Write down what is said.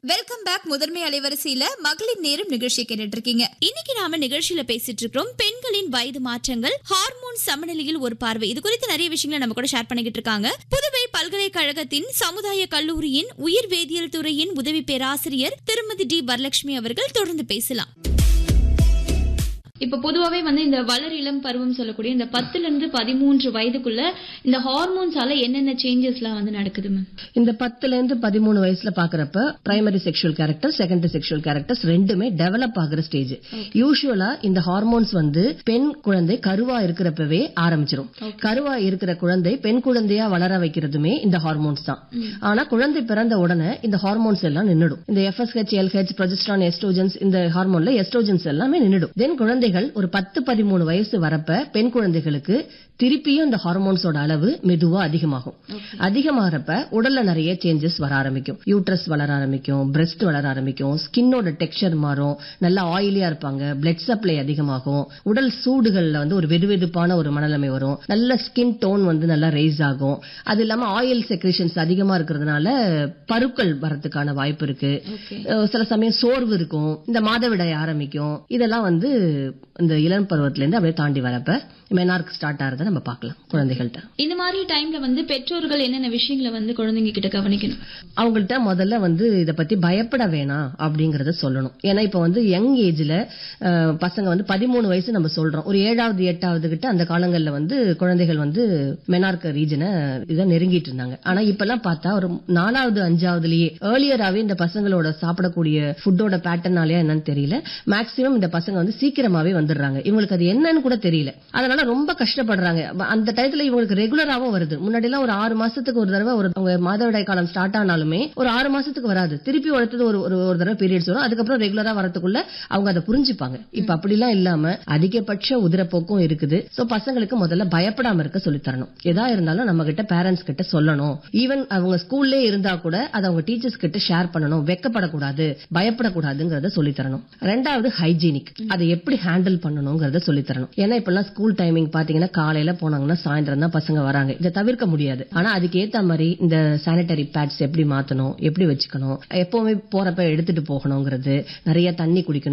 welcome back முதன்மை அலைவரிசையில மகளிர் நேரம் நிகழ்ச்சி கேட்டுட்டு இருக்கீங்க இன்னைக்கு நாம நிகழ்ச்சியில பேசிட்டு இருக்கிறோம் பெண்களின் வயது மாற்றங்கள் ஹார்மோன் சமநிலையில் ஒரு பார்வை இது குறித்து நிறைய விஷயங்களை நம்ம கூட ஷேர் பண்ணிக்கிட்டு இருக்காங்க புதுவை பல்கலைக்கழகத்தின் சமுதாய கல்லூரியின் உயிர் வேதியியல் துறையின் உதவி பேராசிரியர் திருமதி டி வரலட்சுமி அவர்கள் தொடர்ந்து பேசலாம் இப்ப பொதுவாவே வந்து இந்த வளர் இளம் பருவம் சொல்லக்கூடிய இந்த பத்துல இருந்து பதிமூன்று வயதுக்குள்ள இந்த ஹார்மோன்ஸால என்னென்ன சேஞ்சஸ்லாம் வந்து நடக்குது மேம் இந்த பத்துல இருந்து பதிமூணு வயசுல பாக்குறப்ப primary sexual character secondary sexual characters ரெண்டுமே டெவலப் ஆகுற ஸ்டேஜ் யூஸ்வலா இந்த ஹார்மோன்ஸ் வந்து பெண் குழந்தை கருவா இருக்கிறப்பவே ஆரம்பிச்சிரும் கருவா இருக்கிற குழந்தை பெண் குழந்தையா வளர வைக்கிறதுமே இந்த ஹார்மோன்ஸ் தான் ஆனா குழந்தை பிறந்த உடனே இந்த ஹார்மோன்ஸ் எல்லாம் நின்னுடும் இந்த எஃப்எஸ்ஹெச் எல்ஹெச் ப்ரொஜெஸ்ட்ரான் எஸ்ட்ரோஜன்ஸ் இந்த ஹார்மோன்ல எஸ்ட்ரோஜன்ஸ் எல்லாமே நின்னுடும் தென் குழந்தைகள் ஒரு பத்து பதிமூணு வயசு வரப்ப பெண் குழந்தைகளுக்கு திருப்பியும் இந்த ஹார்மோன்ஸோட அளவு மெதுவா அதிகமாகும் அதிகமாகறப்ப உடல்ல நிறைய சேஞ்சஸ் வர ஆரம்பிக்கும் யூட்ரஸ் வளர ஆரம்பிக்கும் பிரஸ்ட் வளர ஆரம்பிக்கும் ஸ்கின்னோட டெக்ஸ்சர் மாறும் நல்லா ஆயிலியா இருப்பாங்க பிளட் சப்ளை அதிகமாகும் உடல் சூடுகள்ல வந்து ஒரு வெதுவெதுப்பான ஒரு மனநிலைமை வரும் நல்ல ஸ்கின் டோன் வந்து நல்லா ரைஸ் ஆகும் அது இல்லாம ஆயில் செக்ரேஷன்ஸ் அதிகமா இருக்கிறதுனால பருக்கள் வரதுக்கான வாய்ப்பு இருக்கு அஹ் சில சமயம் சோர்வு இருக்கும் இந்த மாதவிடாய் ஆரம்பிக்கும் இதெல்லாம் வந்து இந்த இளம் பருவத்துல இருந்து அப்படியே தாண்டி வரப்ப மெனார்க் ஸ்டார்ட் ஆறத நம்ம பார்க்கலாம் குழந்தைகள்கிட்ட இந்த மாதிரி டைம்ல வந்து பெற்றோர்கள் என்னென்ன விஷயங்களை வந்து குழந்தைங்க கிட்ட கவனிக்கணும் அவங்கள்ட்ட முதல்ல வந்து இத பத்தி பயப்பட வேணாம் அப்படிங்கறத சொல்லணும் ஏன்னா இப்ப வந்து யங் ஏஜ்ல பசங்க வந்து பதிமூணு வயசு நம்ம சொல்றோம் ஒரு ஏழாவது எட்டாவது கிட்ட அந்த காலங்கள்ல வந்து குழந்தைகள் வந்து மெனார்க் ரீஜனை இதை நெருங்கிட்டு இருந்தாங்க ஆனா இப்பெல்லாம் பார்த்தா ஒரு நாலாவது அஞ்சாவதுலயே ஏர்லியராவே இந்த பசங்களோட சாப்பிடக்கூடிய ஃபுட்டோட பேட்டர்னாலயா என்னன்னு தெரியல மேக்சிமம் இந்த பசங்க வந்து சீக்கிரமாவே வந்துடுறாங்க இவங்களுக்கு அது என்னன்னு கூட தெரியல அதனால ரொம்ப கஷ்டப்படுறாங்க அந்த டயத்துல இவங்களுக்கு ரெகுலராவும் வருது முன்னாடி எல்லாம் ஒரு ஆறு மாசத்துக்கு ஒரு தடவை ஒரு அவங்க மாதவிடாய் காலம் ஸ்டார்ட் ஆனாலுமே ஒரு ஆறு மாசத்துக்கு வராது திருப்பி அடுத்தது ஒரு ஒரு ஒரு தடவை பீரியட்ஸ் வரும் அதுக்கப்புறம் ரெகுலரா வரதுக்குள்ள அவங்க அதை புரிஞ்சுப்பாங்க இப்ப அப்படிலாம் இல்லாம அதிகபட்ச உதிரப்போக்கும் இருக்குது சோ பசங்களுக்கு முதல்ல பயப்படாம இருக்க சொல்லித் தரணும் எதா இருந்தாலும் நம்ம கிட்ட பேரண்ட்ஸ் கிட்ட சொல்லணும் ஈவன் அவங்க ஸ்கூல்லே இருந்தா கூட அதை அவங்க டீச்சர்ஸ் கிட்ட ஷேர் பண்ணணும் வெக்கப்படக்கூடாது பயப்படக்கூடாதுங்கிறத சொல்லித் தரணும் ரெண்டாவது ஹைஜீனிக் அதை எப்படி ஹேண்டில் பண்ணணுங்கிறத சொல்லித் தரணும் ஏன்னா இப்பெல்லாம் ஸ்கூல் டைமிங் பாத்தீங்கன்னா காலையில போனாங்கன்னா சாயந்தரம் தான் பசங்க வராங்க இதை தவிர்க்க முடியாது ஆனா அதுக்கு ஏத்த மாதிரி இந்த சானிட்டரி பேட்ஸ் எப்படி மாத்தணும் எப்படி வச்சுக்கணும் எப்பவுமே போறப்ப எடுத்துட்டு போகணுங்கிறது நிறைய தண்ணி குடிக்கணும்